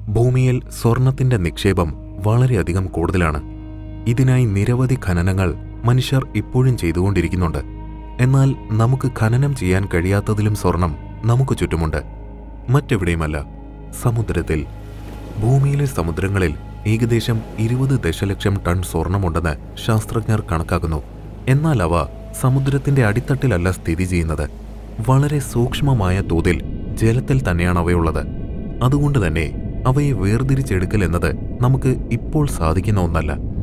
ഭൂമിയിൽ സ്വർണത്തിന്റെ നിക്ഷേപം വളരെയധികം കൂടുതലാണ് ഇതിനായി നിരവധി ഖനനങ്ങൾ മനുഷ്യർ ഇപ്പോഴും ചെയ്തുകൊണ്ടിരിക്കുന്നുണ്ട് എന്നാൽ നമുക്ക് ഖനനം ചെയ്യാൻ കഴിയാത്തതിലും സ്വർണം നമുക്ക് ചുറ്റുമുണ്ട് മറ്റെവിടെയുമല്ല സമുദ്രത്തിൽ ഭൂമിയിലെ സമുദ്രങ്ങളിൽ ഏകദേശം ഇരുപത് ദശലക്ഷം ടൺ സ്വർണമുണ്ടെന്ന് ശാസ്ത്രജ്ഞർ കണക്കാക്കുന്നു എന്നാൽ അവ സമുദ്രത്തിന്റെ അടിത്തട്ടിലല്ല സ്ഥിതി ചെയ്യുന്നത് വളരെ സൂക്ഷ്മമായ തോതിൽ ജലത്തിൽ തന്നെയാണ് അവയുള്ളത് അതുകൊണ്ട് തന്നെ അവയെ വേർതിരിച്ചെടുക്കൽ എന്നത് നമുക്ക് ഇപ്പോൾ സാധിക്കുന്ന ഒന്നല്ല